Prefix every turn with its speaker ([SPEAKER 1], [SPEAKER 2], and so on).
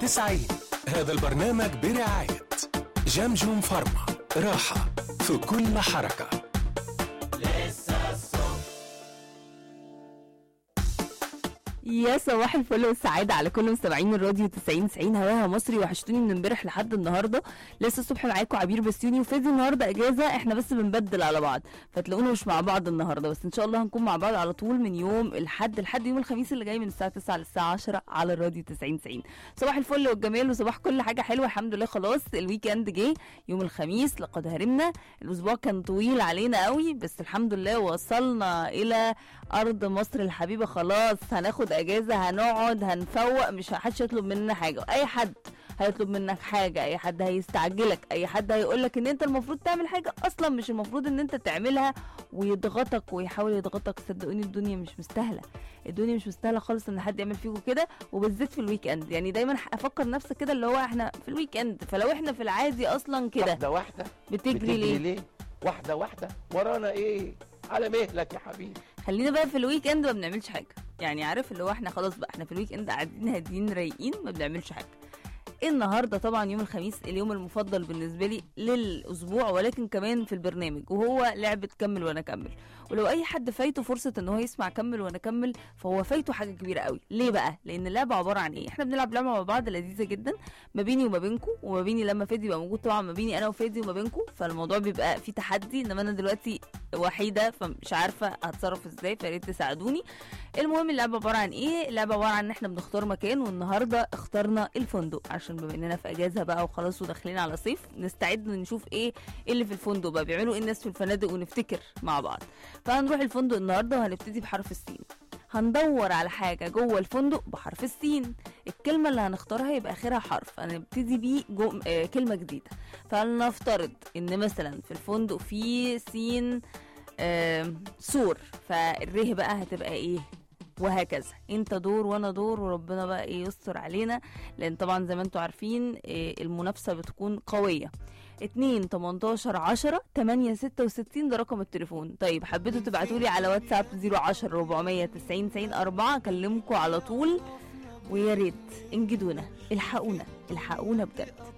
[SPEAKER 1] 90 هذا البرنامج برعاية جمجم فارما راحة في كل حركة
[SPEAKER 2] يا صباح الفل والسعادة على كل مستمعين الراديو 90 90 هواها مصري وحشتوني من امبارح لحد النهارده لسه الصبح معاكم عبير بسيوني وفادي النهارده اجازة احنا بس بنبدل على بعض فتلاقونا مش مع بعض النهارده بس ان شاء الله هنكون مع بعض على طول من يوم الحد لحد يوم الخميس اللي جاي من الساعة 9 للساعة 10 على الراديو 90 90 صباح الفل والجمال وصباح كل حاجة حلوة الحمد لله خلاص الويك اند جه يوم الخميس لقد هرمنا الاسبوع كان طويل علينا قوي بس الحمد لله وصلنا الى ارض مصر الحبيبه خلاص هناخد اجازه هنقعد هنفوق مش محدش يطلب مننا حاجه اي حد هيطلب منك حاجه اي حد هيستعجلك اي حد هيقولك ان انت المفروض تعمل حاجه اصلا مش المفروض ان انت تعملها ويضغطك ويحاول يضغطك صدقوني الدنيا مش مستاهله الدنيا مش مستاهله خالص ان حد يعمل فيكم كده وبالذات في الويك اند يعني دايما افكر نفسك كده اللي هو احنا في الويك اند فلو احنا في العادي اصلا كده
[SPEAKER 3] واحدة واحدة
[SPEAKER 2] بتجري ليه
[SPEAKER 3] ليه؟ واحدة واحدة ورانا ايه؟ على مهلك يا حبيبي
[SPEAKER 2] خلينا بقى في الويك اند ما بنعملش حاجه يعني عارف اللي هو احنا خلاص بقى احنا في الويك اند قاعدين هاديين رايقين ما بنعملش حاجه النهارده طبعا يوم الخميس اليوم المفضل بالنسبه لي للاسبوع ولكن كمان في البرنامج وهو لعبه كمل وانا اكمل ولو اي حد فايته فرصه ان هو يسمع كمل وانا اكمل فهو فايته حاجه كبيره قوي ليه بقى لان اللعبه عباره عن ايه احنا بنلعب لعبه مع بعض لذيذه جدا ما بيني وما بينكم وما بيني لما فادي يبقى موجود طبعا ما بيني انا وفادي وما بينكم فالموضوع بيبقى فيه تحدي انما انا دلوقتي وحيده فمش عارفه هتصرف ازاي فياريت تساعدوني المهم اللعبه عباره عن ايه اللعبه عباره عن ان احنا بنختار مكان والنهارده اخترنا الفندق عشان بما اننا في اجازه بقى وخلاص وداخلين على صيف نستعد نشوف ايه إيه اللي في الفندق بقى بيعملوا ايه الناس في الفنادق ونفتكر مع بعض فهنروح الفندق النهارده وهنبتدي بحرف السين هندور على حاجة جوه الفندق بحرف السين الكلمة اللي هنختارها يبقى آخرها حرف هنبتدي بيه جو... آه كلمة جديدة فلنفترض إن مثلا في الفندق في سين آه سور فالره بقى هتبقى إيه وهكذا انت دور وانا دور وربنا بقى ايه يستر علينا لان طبعا زي ما انتم عارفين إيه المنافسه بتكون قويه 2 18 10 8 66 ده رقم التليفون طيب حبيتوا تبعتوا لي على واتساب 010 490 90 4 اكلمكم على طول ويا ريت انجدونا الحقونا الحقونا بجد